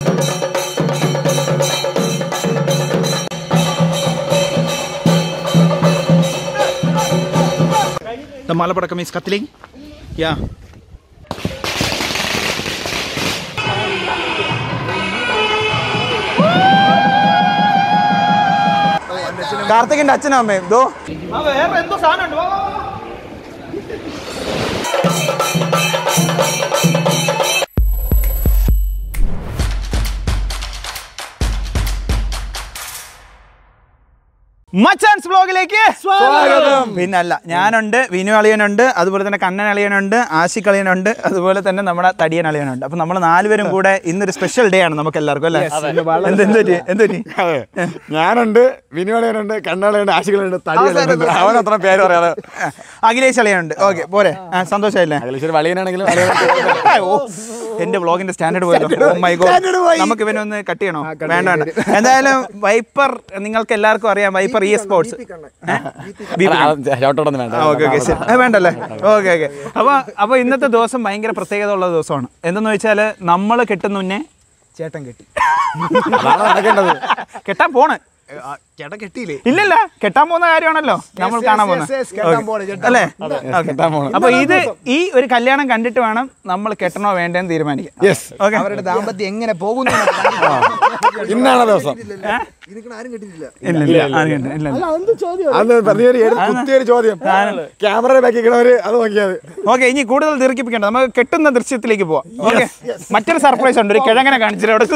The Malapadakkam is Katling. Yeah. കാർത്തികിന്റെ അച്ഛനും അമ്മയും ദോ വേറെ എന്തോ സാധനം മച്ചാൻസ് വ്ലോഗിലേക്ക് സ്വാഗതം പിന്നല്ല ഞാനുണ്ട് വിനു അളിയനുണ്ട് അതുപോലെ തന്നെ കണ്ണൻ അളിയനുണ്ട് ആശിക് അളിയനുണ്ട് അതുപോലെ തന്നെ നമ്മുടെ തടിയൻ അളിയനുണ്ട് അപ്പൊ നമ്മൾ നാലുപേരും കൂടെ ഇന്നൊരു സ്പെഷ്യൽ ഡേ ആണ് നമുക്ക് എല്ലാവർക്കും അല്ലേ എന്ത് എന്തൊരു എന്തൊരു അതെ ഞാനുണ്ട് വിനുവളയുണ്ട് കണ്ണളയുണ്ട് ആശികളുണ്ട് തടികളുണ്ട് അവൻ അത്ര പേര് പറയാതെ അഖിലേഷ് അളിയനുണ്ട് ഓക്കെ പോരെ ആ, സന്തോഷമായില്ലേ അഖിലേശ്വർ വളിയനാണെങ്കിലും ഓ, എന്റെ വ്ളോഗിന്റെ സ്റ്റാൻഡേർഡ് പോയല്ലോ ഓ മൈ ഗോഡ് നമുക്ക് ഇവനെ ഒന്ന് കട്ട് ചെയ്യണോ വേണ്ട വേണ്ട എന്തായാലും വൈപ്പർ നിങ്ങൾക്ക് എല്ലാവർക്കും അറിയാം വൈപ്പർ ഇ സ്പോർട്സ് ഷോട്ടോടൊന്നും വേണ്ട ഓക്കെ ഓക്കെ ശരി ഏ, വേണ്ടല്ലേ ഓക്കെ ഓക്കെ അപ്പൊ അപ്പൊ ഇന്നത്തെ ദിവസം ഭയങ്കര പ്രത്യേകത ഉള്ള ദിവസമാണ് എന്തെന്ന് വെച്ചാല് നമ്മൾ കെട്ടുന്ന മുന്നേ ചേട്ടൻ കെട്ടി അതാണ് നടക്കേണ്ടത് കെട്ടാൻ പോണ് ചേട്ടൻ കെട്ടിയില്ലേ ഇല്ലല്ല കെട്ടാൻ പോകുന്ന കാര്യമാണല്ലോ നമ്മൾ കാണാൻ പോകുന്നത് അല്ലേ Okay. കെട്ടാൻ പോണ്. അപ്പൊ ഇത് ഈ ഒരു കല്യാണം കണ്ടിട്ട് വേണം നമ്മൾ കെട്ടണോ വേണ്ടെന്ന് തീരുമാനിക്കാം Yes. ഓക്കെ അവരുടെ ദാമ്പത്യം എങ്ങനെ പോകുന്നു ഇന്നാണ് ദിവസം ആരും കെട്ടിയിട്ടില്ല ഇല്ല ഇല്ല ആരും കണ്ടില്ല. ഇല്ല ഇല്ല അന്ന് പറഞ്ഞൊരു ഏത് കുത്തിയൊരു ചോദ്യം ക്യാമറ ബാക്കി ഇരിക്കണവര് അത് നോക്കിയത് ഓക്കെ ഇനി കൂടുതൽ ദീർഘിപ്പിക്കണ്ട നമുക്ക് കെട്ടുന്ന ദൃശ്യത്തിലേക്ക് പോവാം ഓക്കെ മറ്റൊരു സർപ്രൈസ് ഉണ്ട് ഒരു കിഴങ്ങനെ കാണിച്ചിട്ട് അവിടെ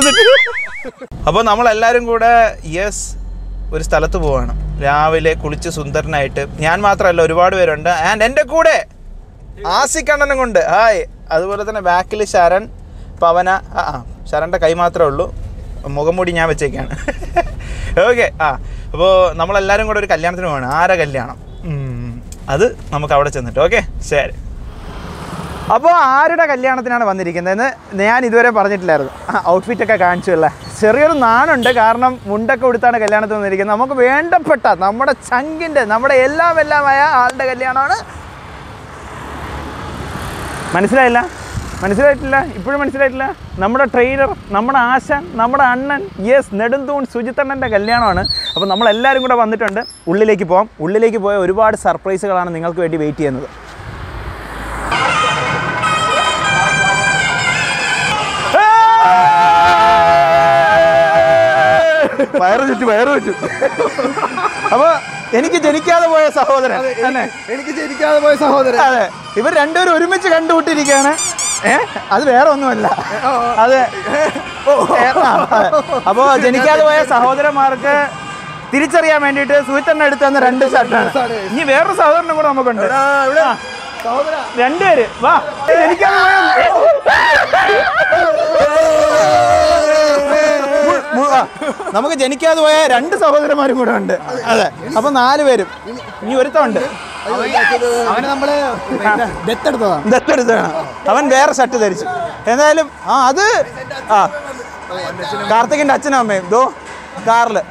അപ്പോൾ നമ്മൾ എല്ലാവരും കൂടെ യെസ് ഒരു സ്ഥലത്ത് പോവാണ് രാവിലെ കുളിച്ച് സുന്ദരനായിട്ട് ഞാൻ മാത്രമല്ല ഒരുപാട് പേരുണ്ട് ആൻഡ് എൻ്റെ കൂടെ ആസിക്കണ്ണനും കൊണ്ട് ഹായ് അതുപോലെ തന്നെ ബാക്കിൽ ശരൺ പവന ആ ആ ശരണിൻ്റെ കൈ മാത്രമേ ഉള്ളൂ മുഖംമൂടി ഞാൻ വെച്ചേക്കാണ് ഓക്കെ ആ അപ്പോൾ നമ്മളെല്ലാവരും കൂടെ ഒരു കല്യാണത്തിന് പോവാണ് ആരെ കല്യാണം ഉം, അത് നമുക്ക് അവിടെ ചെന്നിട്ട് ഓക്കെ ശരി അപ്പോൾ ആരുടെ കല്യാണത്തിനാണ് വന്നിരിക്കുന്നതെന്ന് ഞാൻ ഇതുവരെ പറഞ്ഞിട്ടില്ലായിരുന്നു ഔട്ട്ഫിറ്റ് ഒക്കെ കാണിച്ചു അല്ലേ ചെറിയൊരു നാണുണ്ട് കാരണം മുണ്ടൊക്കെ കൊടുത്താണ് കല്യാണത്തിന് വന്നിരിക്കുന്നത് നമുക്ക് വേണ്ടപ്പെട്ട നമ്മുടെ ചങ്കിൻ്റെ നമ്മുടെ എല്ലാം എല്ലാമായ ആളുടെ കല്യാണമാണ് മനസ്സിലായില്ല മനസ്സിലായിട്ടില്ല ഇപ്പോഴും മനസ്സിലായിട്ടില്ല നമ്മുടെ ട്രെയിനർ നമ്മുടെ ആശാൻ നമ്മുടെ അണ്ണൻ യെസ് നെടുന്തൂൺ സുജിത്തണ്ണൻ്റെ കല്യാണമാണ് അപ്പോൾ നമ്മളെല്ലാവരും കൂടെ വന്നിട്ടുണ്ട് ഉള്ളിലേക്ക് പോകാം ഉള്ളിലേക്ക് പോയ ഒരുപാട് സർപ്രൈസുകളാണ് നിങ്ങൾക്ക് വേണ്ടി വെയിറ്റ് ചെയ്യുന്നത് വയറ് ചുറ്റി വയറ് ചുറ്റും അപ്പൊ എനിക്ക് ജനിക്കാതെ പോയ സഹോദരൻ അല്ലേ എനിക്ക് ജനിക്കാതെ പോയ സഹോദരൻ അതെ ഇവർ രണ്ടുപേരും ഒരുമിച്ച് കണ്ടുമുട്ടിയിരിക്കുകയാണ് ഏ അത് വേറെ ഒന്നുമല്ല അതെ ഏ, ആ, അതെ. അപ്പോ ജനിക്കാതെ പോയ സഹോദരന്മാർക്ക് തിരിച്ചറിയാൻ വേണ്ടിയിട്ട് സുഹിത്തണ്ണ എടുത്ത് തന്ന രണ്ട് ഷർട്ടാണ് ഇനി വേറൊരു സഹോദരനും കൂടെ നമുക്കുണ്ട് ആ. രണ്ടുപേര് വാ ജനിക്കാതെ പോയ മു- മു- ആ, നമുക്ക് ജനിക്കാതെ പോയ രണ്ട് സഹോദരന്മാരും കൂടെ ഉണ്ട് അതെ അപ്പൊ നാല് പേരും ഇനി ഒരുത്തമുണ്ട് അവനെ നമ്മള് ദത്തെടുത്തതാണ് ദത്തെടുത്താണ് അവൻ വേറെ ഷർട്ട് ധരിച്ചു എന്തായാലും ആ അത് ആ കാർത്തികിന്റെ അച്ഛനും അമ്മയും ദോ കാറില്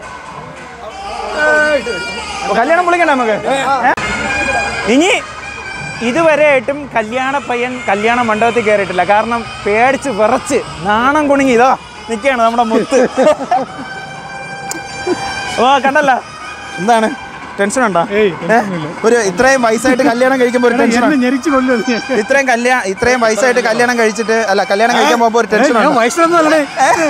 അപ്പൊ കല്യാണം വിളിക്കണ്ട നമുക്ക് ഏ? ഇനി ഇതുവരെയായിട്ടും കല്യാണ പയ്യൻ കല്യാണ മണ്ഡപത്തിൽ കയറിയിട്ടില്ല കാരണം പേടിച്ച് വിറച്ച് നാണം കുണുങ്ങി ഇതാ നിൽക്കുകയാണ് നമ്മുടെ മുത്ത് ഓ കണ്ടല്ല എന്താണ് ടെൻഷൻ ഉണ്ടോ ഏ? ഒരു ഇത്രയും വയസ്സായിട്ട് കല്യാണം കഴിക്കുമ്പോൾ ഒരു ടെൻഷൻ ഞെരിച്ചു കൊല്ലും ഇത്രയും കല്യാണം ഇത്രയും വയസ്സായിട്ട് കല്യാണം കഴിച്ചിട്ട് അല്ല കല്യാണം കഴിക്കാൻ പോകുമ്പോൾ ഒരു ടെൻഷൻ ഞാൻ വയസ്സിലൊന്നും അല്ലേ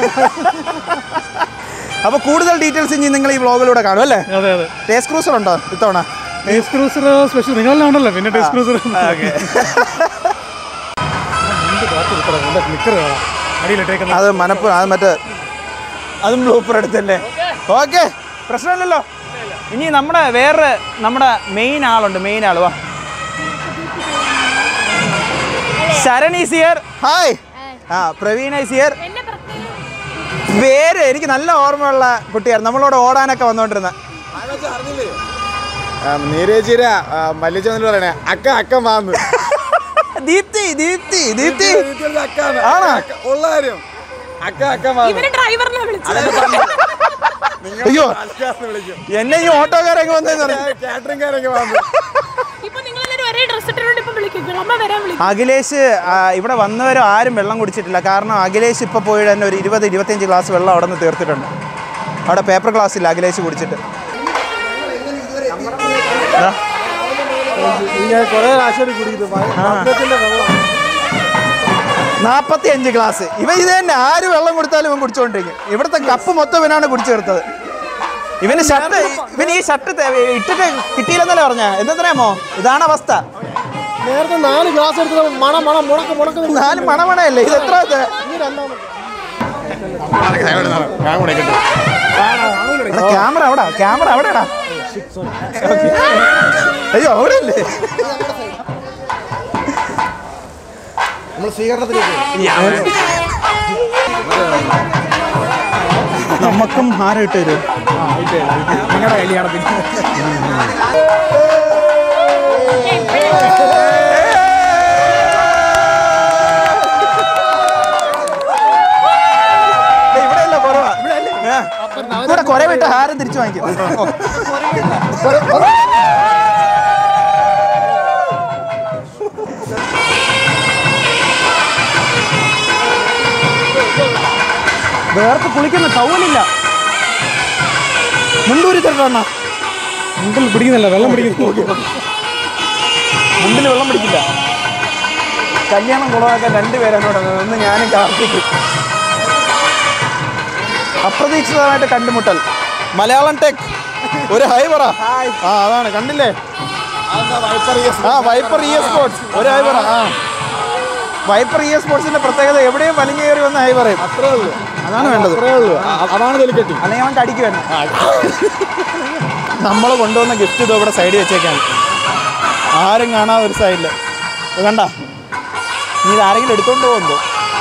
അപ്പൊ കൂടുതൽ ഡീറ്റെയിൽസ് ഇനി നിങ്ങൾ ഈ വ്ളോഗിലൂടെ കാണും അല്ലേ അതെ അതെ ടേസ്റ്റ് ക്രൂസർ ഉണ്ടോ ഇത്തവണ ടേസ്റ്റ് ക്രൂസർ സ്പെഷ്യൽ നിങ്ങളെല്ലാം ഉണ്ടല്ലോ പിന്നെ ടേസ്റ്റ് ക്രൂസർ നിക്കർ അടിയിലിട്ടേക്കുന്ന അത് മനപ്പ് അത് മറ്റേ അതും ബ്ലൂപ്പർ എടുത്തല്ലേ ഓക്കെ പ്രശ്നമില്ലല്ലോ ഇനി നമ്മുടെ വേറെ നമ്മുടെ മെയിൻ ആളുണ്ട് മെയിൻ ആള് വാ ശരൺ ഈസ് ഹിയർ ഹായ് ആ പ്രവീൺ ഈസ് ഹിയർ പേര് എനിക്ക് നല്ല ഓർമ്മയുള്ള കുട്ടിയായിരുന്നു നമ്മളോട് ഓടാനൊക്കെ വന്നോണ്ടിരുന്ന നീരേച്ചിര മല്ലിച്ചെന്ന് പറയണേ അക്ക അക്ക മാന്ന് ദീപ്തി ദീപ്തി ദീപ്തി അക്കാണ് ആണോ? ഉള്ള കാര്യം അക്ക അക്ക മാന്ന് ഇവര് ഡ്രൈവറിനെ വിളിച്ചത് അയ്യോ എന്നെ ഈ ഓട്ടോക്കാരൊക്കെ വന്നേന്ന് പറഞ്ഞു കാറ്ററിംഗുകാരൊക്കെ മാന്ന് ഇപ്പൊ നിങ്ങൾ എല്ലാവരും ഒരേ ഡ്രസ് ഇട്ടിട്ടുണ്ട് ഇപ്പൊ വിളിക്കും അമ്മ വരാൻ വിളിക്കും അഖിലേഷ് ആ, ഇവിടെ വന്നവരും ആരും വെള്ളം കുടിച്ചിട്ടില്ല കാരണം അഖിലേഷ് ഇപ്പോൾ പോയി തന്നെ ഒരു ഇരുപത് ഇരുപത്തിയഞ്ച് ഗ്ലാസ് വെള്ളം അവിടെ നിന്ന് തീർത്തിട്ടുണ്ട് അവിടെ പേപ്പർ ഗ്ലാസ് ഇല്ല അഖിലേഷ് കുടിച്ചിട്ട് ദാ. കുറെ പ്രാവശ്യം കുടിക്കുന്നു വെള്ളം നാൽപ്പത്തി അഞ്ച് ഗ്ലാസ് ഇവ ഇത് തന്നെ ആര് വെള്ളം കൊടുത്താലും ഇവൻ കുടിച്ചുകൊണ്ടിരിക്കും ഇവിടുത്തെ കപ്പ് മൊത്തം ഇവനാണ് കുടിച്ചു തീർത്തത് ഇവന് ഷർട്ട് ഇവന് ഈ ഷർട്ട് ഇട്ടിട്ട് കിട്ടിയില്ലെന്നല്ലേ പറഞ്ഞ എന്തെന്നറിയാമോ ഇതാണ് അവസ്ഥ നേരത്തെ നാല് ഗ്ലാസ് എടുത്തത് മണം മണം മുടക്ക മുടക്ക നാല് മണമണയല്ലേ ഇത് എത്ര ഇത്? ഞാൻ കൂടെ കിട്ടും എടാ, ക്യാമറ അവിടെ ക്യാമറ അവിടെടാ അയ്യോ അവിടെ അല്ലേ നമ്മൾ സ്വീകരണത്തിലേക്ക് നമുക്കും ഹാരം ഇട്ട് തരും നിങ്ങളുടെ കല്യാണത്തിന് ഇവിടെ അല്ല കുറവാ ഇവിടെ കുറെ വിട്ട് ഹാരം തിരിച്ചു വാങ്ങിക്കും വേർത്ത് കുളിക്കുന്ന ടൗലില്ല മുണ്ടൂരി തരണ മുണ്ടിൽ പിടിക്കുന്നില്ല വെള്ളം പിടിക്കുന്നു മുണ്ടിൽ വെള്ളം പിടിക്കില്ല കല്യാണം കുളമാക്കാൻ രണ്ടുപേരാണ് ഇവിടെ നിന്നത്. ഒന്ന് ഞാനും കാർത്തിക്കും അപ്രതീക്ഷിതമായിട്ട് കണ്ടുമുട്ടൽ മലയാളം ടെക് ഒരു ഹൈ പറ ആ അതാണ് കണ്ടില്ലേ ആ വൈപ്പർ ഇ സ്പോർട്സ് ഒരു ഹൈ പറ ആ വൈപ്പർ ഇ സ്പോർട്സിന്റെ പ്രത്യേകത എവിടെയും വലിഞ്ഞു കയറി വന്ന ഹൈ പറയും അത്രേ ഉള്ളൂ അതാണ് വേണ്ടത് അതാണ് തൊലിക്കെട്ടി അല്ലെങ്കിൽ അവൻ കടിക്ക് വേണം നമ്മൾ കൊണ്ടുവന്ന ഗിഫ്റ്റ് ഇത് ഇവിടെ സൈഡിൽ വെച്ചേക്കാണ് ആരും കാണാതെ ഒരു സൈഡിൽ കണ്ട നീ ഇത് ആരെങ്കിലും എടുത്തോണ്ട് പോകുമ്പോ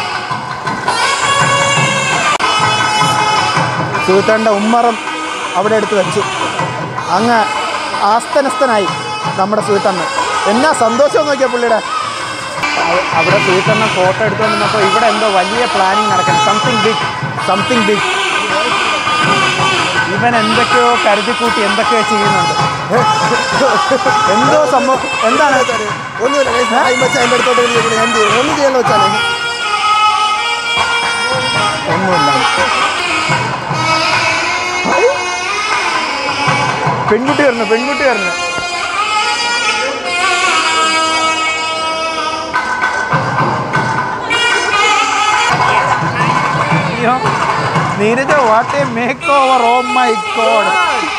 സുഹൃത്തേണ്ട ഉമ്മറം അവിടെ എടുത്ത് വെച്ചു അങ്ങ് ആസ്തനസ്ഥനായി നമ്മുടെ സുഹൃത്തണ്ണ എന്നാ സന്തോഷം നോക്കിയാ പുള്ളിയുടെ അവ- അവിടെ സുഹൃത്തണ്ണ ഫോട്ടോ എടുത്തുകൊണ്ടിരുന്നപ്പോൾ ഇവിടെ എന്തോ വലിയ പ്ലാനിങ് നടക്കണം സംതിങ് ബിഗ് സംതിങ് ബിഗ് ഇവൻ എന്തൊക്കെയോ കരുതിക്കൂട്ടി എന്തൊക്കെയോ ചെയ്യുന്നുണ്ട് എന്തോ സംഭവം എന്താണ് ഒന്നുമില്ല വെച്ചാൽ എൻ്റെ അടുത്തോട്ട് വിളിച്ചിട്ട് എന്ത് ചെയ്യും ഒന്നും ചെയ്യാൻ വെച്ചാലേ ഒന്നുമില്ല പെൺകുട്ടി വരണം പെൺകുട്ടി വരണം അയ്യോ Neeraja what a makeover oh my god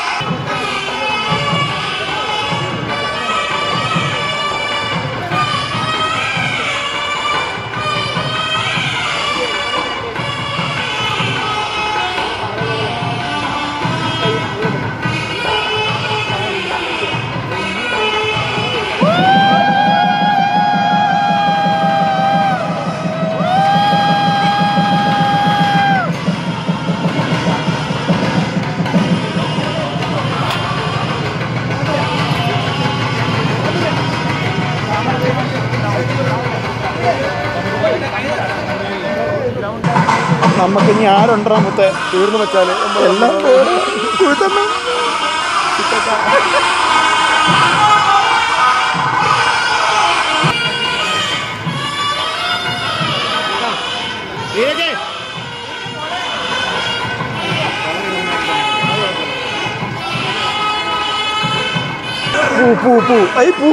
നമുക്ക് ഇനി ആരുണ്ടോ മുത്തേ തീർന്നു വെച്ചാല് എല്ലാം പോരെ. സുഹൃത്തമ്മ. പൂ പൂ പൂ ഐ പൂ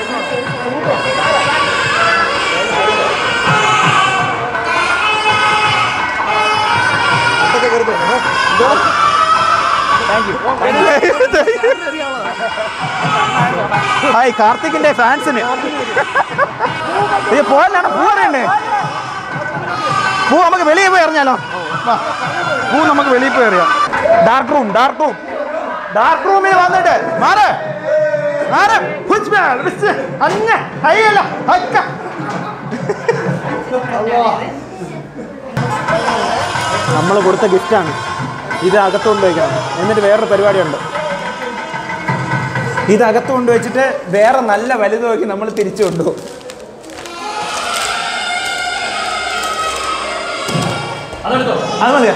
ഹായ് കാർത്തിക്കിന്റെ ഫാൻസിന് ഇത് പോകാനാണ് പൂ അറിയണ്ടേ പൂ നമുക്ക് വെളിയിൽ പോയി അറിഞ്ഞാലോ വാ. പൂ നമുക്ക് വെളിയിൽ പോയി അറിയാം dark room dark room dark റൂമിൽ വന്നിട്ട് മാറ് മാറ് ഹുജ്മേൽ, ബിസ്മി, അന്നെ, ഹയ്യല, ഹക്ക. നമ്മൾ കൊടുത്ത ഗിഫ്റ്റാണ് ഇത് അകത്ത് കൊണ്ടുവയ്ക്കണം എന്നിട്ട് വേറൊരു പരിപാടിയുണ്ട് ഇത് അകത്ത് കൊണ്ടുവച്ചിട്ട് വേറെ നല്ല വലുത് നോക്കി നമ്മൾ തിരിച്ചു കൊണ്ടുപോകും അത് മതിയോ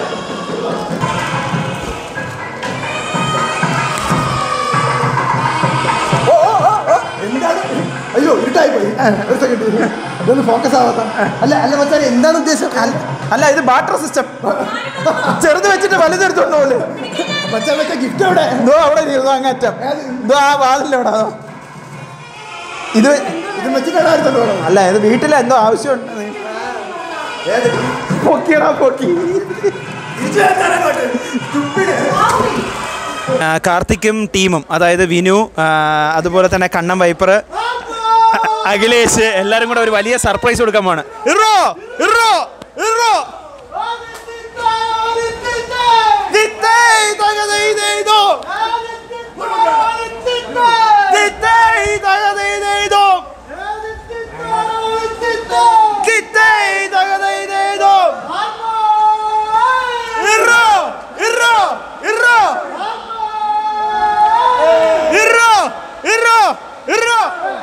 ഓ, ഓ, ഓ, ഓ, എന്താണ് അയ്യോ ഇരുട്ടായി പോയി ആ, ഒരു സെക്കൻഡ് ഇതൊന്ന് ഫോക്കസ് ആവാത്ത അല്ല അല്ല മച്ചാൻ എന്താണ് ഉദ്ദേശം അല്ല, അല്ല ഇത് ബാട്ടർ സിസ്റ്റം ചെറുത് വെച്ചിട്ട് വലുതെടുത്തോണ്ട് പോലെ മച്ചാൻ വെച്ച ഗിഫ്റ്റ് എവിടെ ഇതോ അവിടെ ഇരുന്നു അങ്ങറ്റം ഇതോ ആ വാതിലെവിടെ അതോ ഇത് ഇത് വെച്ചിട്ടാണ് എടുത്തോണ്ട് പോകണം അല്ല ഇത് വീട്ടിൽ എന്തോ ആവശ്യമുണ്ട് പൊക്കിയടാ പൊക്കി ആ, കാർത്തിക്കും ടീമും അതായത് വിനു ആ, അതുപോലെ തന്നെ കണ്ണം വൈപ്പർ അഖിലേഷ് എല്ലാരും കൂടെ ഒരു വലിയ സർപ്രൈസ് കൊടുക്കാൻ പോണ് ഇറോ ഇറോ ഇറോ ദിത്തൈ തകതൈതൈതോ. ദിത്തൈ തകതൈതൈതോ. ദിത്തൈ തകതൈതൈതോ. ഇറോ ഇറോ ഇറോ ഇറോ ഇറോ ഇറോ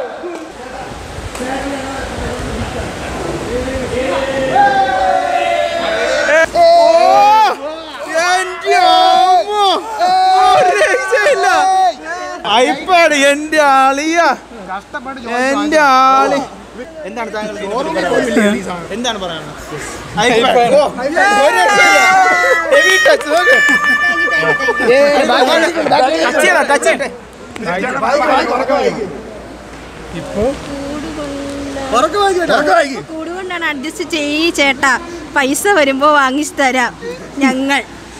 ഐപാഡ് എന്റെ ആളിയ എന്റെ ആളി എന്താണ് താങ്കൾ എന്താണ് പറയാനുള്ളത് ഐപാഡ് ഓ, ഒരു രക്ഷയില്ല. Heavy touch, നോക്ക്. Touch ചെയ്യണം, touch ചെയ്യട്ടെ. കൂടുകൊണ്ടാണ് അഡ്ജസ്റ്റ് ചെയ്യ് ചേട്ടാ പൈസ വരുമ്പോ വാങ്ങിച്ചു തരാം ഞങ്ങൾ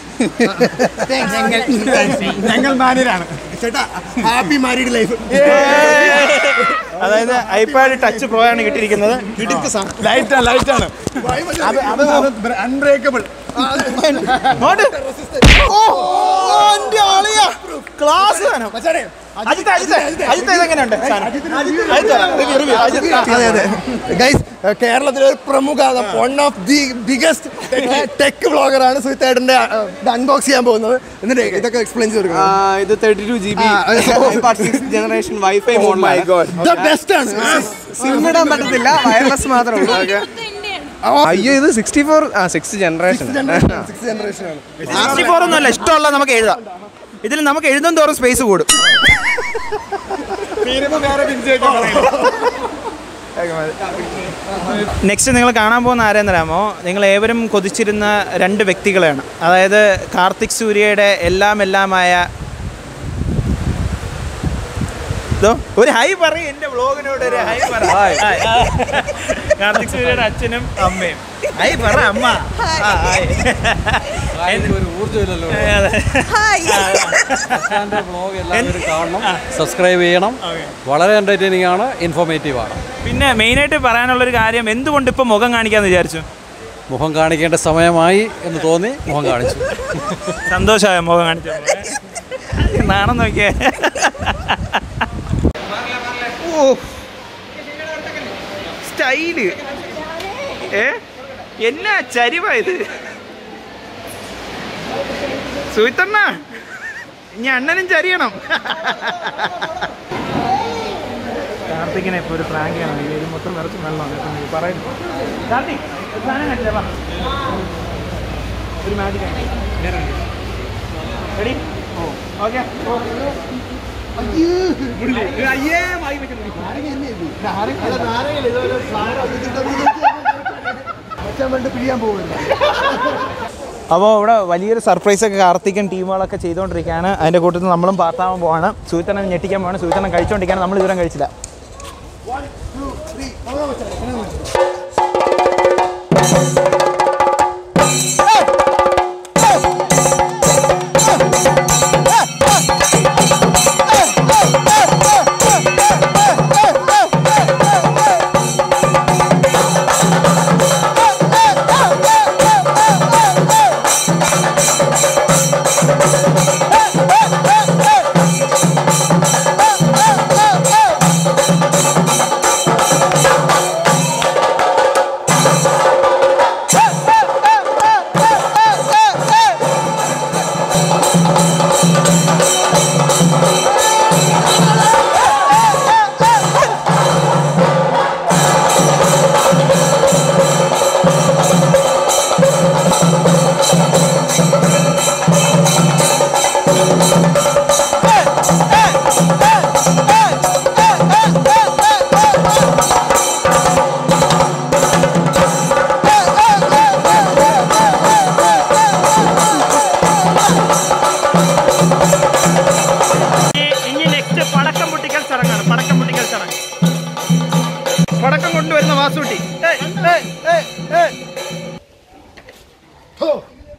ഞങ്ങൾ മാന്യരാണ് ചേട്ടാ ഹാപ്പി മാരീഡ് ലൈഫ് അതായത് ഐപാഡ് ടച്ച് പ്രോ ആണ് കിട്ടിയിരിക്കുന്നത് ലൈറ്റാണ് ലൈറ്റാണ് അത് അത് അൺബ്രേക്കബിൾ നോട്ട് ഓ എന്റെ ആളിയാ ക്ലാസ് വേണം അജിത്ത് അജിത്ത് അജിത്ത് ഇതെങ്ങനെയുണ്ട് സാധനം? Ajith review, review. അജിത്ത്, ആ. അതെ അതെ ഗൈസ് കേരളത്തിലെ ഒരു പ്രമുഖ one of the biggest tech ബ്ലോഗറാണ് സുഹിത്തേട്ടന്റെ ഇത് അൺബോക്സ് ചെയ്യാൻ പോകുന്നത് എന്നിട്ട് ഇതൊക്കെ എക്സ്പ്ലെയിൻ ചെയ്ത് കൊടുക്കണം ഇത് thirty two G B six generation wifi മോഡലാണ് ബെസ്റ്റ് ആണ് സിം ഇടാൻ പറ്റത്തില്ല വയർലെസ് മാത്രമേ ഉള്ളൂ അയ്യോ ഇത് സിക്സ്റ്റി ഫോർ ആ സിക്സ് ജനറേഷൻ സിക്സ് ജനറേഷൻ ആണ് 64 ഒന്നുമല്ല ഇഷ്ടമുള്ള നമുക്ക് എഴുതാം ഇതിൽ നമുക്ക് എഴുതും തോറും സ്പേസ് കൂടും നെക്സ്റ്റ് നിങ്ങൾ കാണാൻ പോകുന്ന ആരെന്നറിയാമോ നിങ്ങൾ ഏവരും കൊതിച്ചിരുന്ന രണ്ട് വ്യക്തികളെയാണ് അതായത് കാർത്തിക് സൂര്യയുടെ എല്ലാം എല്ലാമായ ഇതോ, ഒരു ഹൈ പറയും എന്റെ വ്ളോഗിനോട് ഒരു ഹൈ പറ ഹായ്. കാർത്തിക് സൂര്യയുടെ അച്ഛനും അമ്മയും ഹൈ പറ അമ്മ ആ, ഹായ്. ഒരു ഊർജ്ജമില്ലല്ലോ അതെ. അച്ഛൻ്റെ വ്ളോഗ് എല്ലാവരും കാണണം സബ്സ്ക്രൈബ് ചെയ്യണം വളരെ എൻ്റർടൈനിങ് ആണ് ഇൻഫോർമേറ്റീവ് ആണ് പിന്നെ മെയിനായിട്ട് പറയാനുള്ളൊരു കാര്യം എന്തുകൊണ്ട് ഇപ്പൊ മുഖം കാണിക്കാന്ന് വിചാരിച്ചു മുഖം കാണിക്കേണ്ട സമയമായി എന്ന് തോന്നി മുഖം കാണിച്ചു സന്തോഷമായ മുഖം കാണിച്ചു നാണം നോക്കിയേ ഓ സ്റ്റൈല് ഏ എന്നാ ചരിവാ ഇത് സുഹിത്തണ്ണ ഇനി അണ്ണനും ചരിയണം കാർത്തിക്കിനെ ഇപ്പോൾ ഒരു പ്രാങ്ക് ചെയ്യണം ഇത് മൊത്തം നിറച്ച് വെള്ളമാണ് കേട്ടോ നീ പറയുന്നു കാർത്തിക് ഒരു സാധനം കാണിച്ചില്ലേ വാ ഒരു മാജിക് റെഡി ഓ ഓക്കെ പിടിയാൻ പോകുന്നു അപ്പോൾ ഇവിടെ വലിയൊരു സർപ്രൈസ് ഒക്കെ കാർത്തികൻ ടീമുകളൊക്കെ ചെയ്തുകൊണ്ടിരിക്കുകയാണ് അതിൻ്റെ കൂട്ടത്തിൽ നമ്മളും പാർട്ടാവാൻ പോവാണ് സൂചിത്തനം ഞെട്ടിക്കാൻ പോവാണ് സൂചിത്തനം കഴിച്ചുകൊണ്ടിരിക്കുകയാണ് നമ്മൾ ഇതുവരെ കഴിച്ചില്ല ആ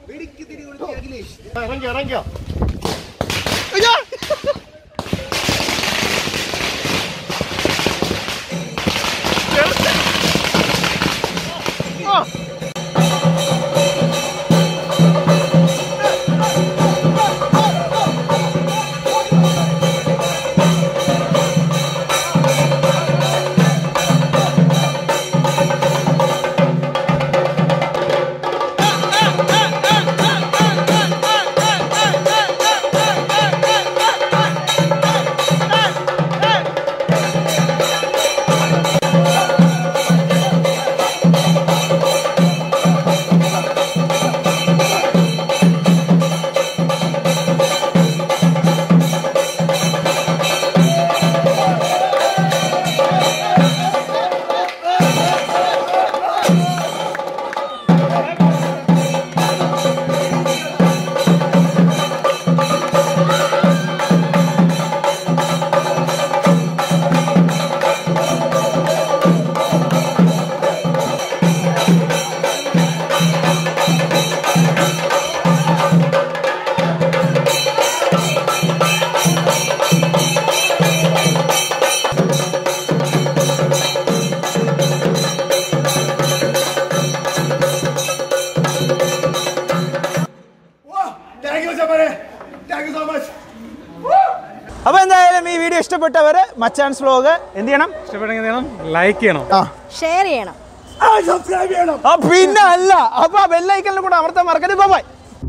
thank you so much thank you so much അപ്പൊ എന്തായാലും ഈ വീഡിയോ ഇഷ്ടപ്പെട്ടവര് മച്ചാൻസ് വ്ലോഗ് എന്ത് ചെയ്യണം ഇഷ്ടപ്പെട്ടെങ്കിൽ ചെയ്യണം ലൈക്ക് ചെയ്യണം ഷെയർ ചെയ്യണം സബ്സ്ക്രൈബ് ചെയ്യണം ആ പിന്നെ അല്ല അപ്പൊ ആ ബെല്ലൈക്കലിനും കൂടെ അമർത്താൻ മറക്കരുത് ബൈ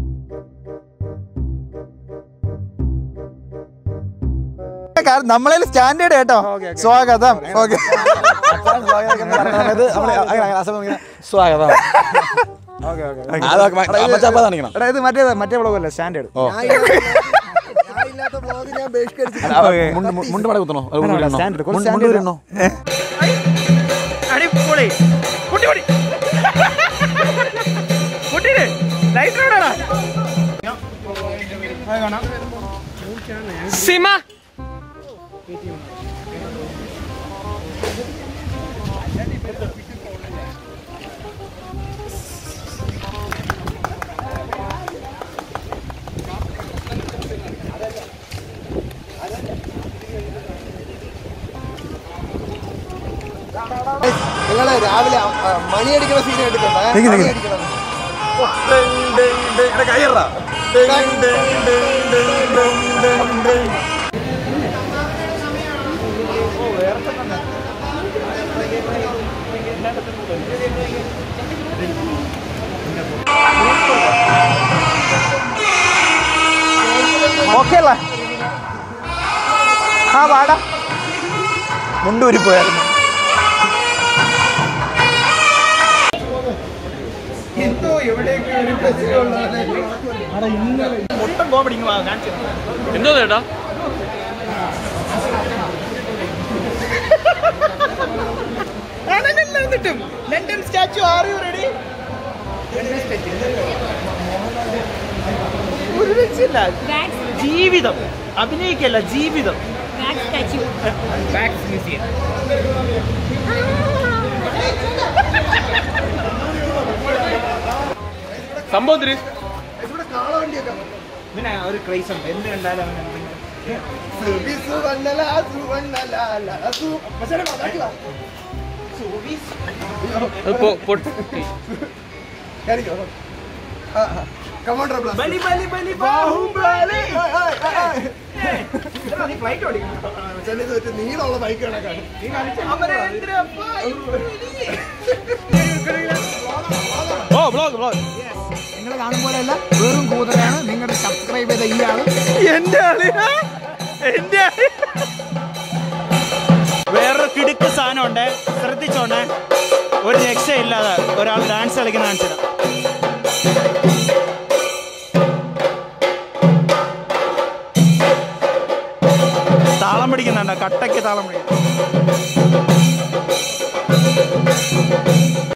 നമ്മളെ സ്റ്റാൻഡേർഡ് കേട്ടോ സ്വാഗതം ഓക്കെ സ്വാഗതം എടാ ഇത് മറ്റേ മറ്റേ വ്ളോഗല്ലേ സ്റ്റാൻഡേർഡ് ഞാൻ ഇല്ലാത്ത vlog ഞാൻ ബഹിഷ്കരിച്ചു മുണ്ട് മട കുത്തണോ സ്റ്റാൻഡേർഡ് മുണ്ട് ഇടണോ അടിപൊളി കുട്ടി കുട്ടി കുട്ടിയുടെ ലൈറ്റ് എവിടെയാടാ കാണാം സിമ നിങ്ങള് രാവിലെ അ- അ, മണിയടിക്കുന്ന സീൻ കണ്ടിട്ടുണ്ടോ മണിയടിക്കണം ഓക്കെ അല്ലേ ആ വാടാ മുണ്ടൂരി പോയായിരുന്നു എന്തോ എവിടെയൊക്കെ ഒരു മൊത്തം കോമഡിങ് കാണിച്ചു എന്തോ ചേട്ടാ എന്നിട്ടും London statue are you ready ഒരു രക്ഷയില്ല ജീവിതം അഭിനയിക്കല്ല ജീവിതം വാക്സ് മ്യൂസിയം സംഭവം തിരി പിന്നെ ഒരു ക്രൈസ് ഉണ്ട് എന്ത് കണ്ടാലും അവൻ എന്തെങ്കിലും സുബി സുവണ്ണല, സുവണ്ണല, ല, സു. മച്ചാനെ, ബാക്കി വാ. കേറിക്കോ. ആ, ആ. Come on, Rebels. ബലി ബലി ബലി ബാഹുബലി. ഏയ്, ഏയ്, ഏയ്. നീ ഫ്ലൈറ്റ് ഓടിക്കണം മച്ചാനെ, ഇത് ഒരു നീളമുള്ള ബൈക്ക് കണക്കാണ് അമരേന്ദ്ര ഓ ബ്ലോഗ് ബ്ലോഗ് നിങ്ങൾ കാണും പോലെയല്ല വെറും കൂതലാണ് നിങ്ങളുടെ സബ്സ്ക്രൈബ് ചെയ്ത ഈ ആള് എന്റെ ആളിയാ എന്റെ ആളി. വേറൊരു കിടുക്ക് സാധനം ഉണ്ട് ശ്രദ്ധിച്ചോണ്ടേ ഒരു രക്ഷയില്ലാതെ ഒരാൾ ഡാൻസ് കളിക്കുന്ന കാണിച്ചത് താളം പിടിക്കുന്നുണ്ട് കട്ടയ്ക്ക് താളം പിടിക്കുന്നു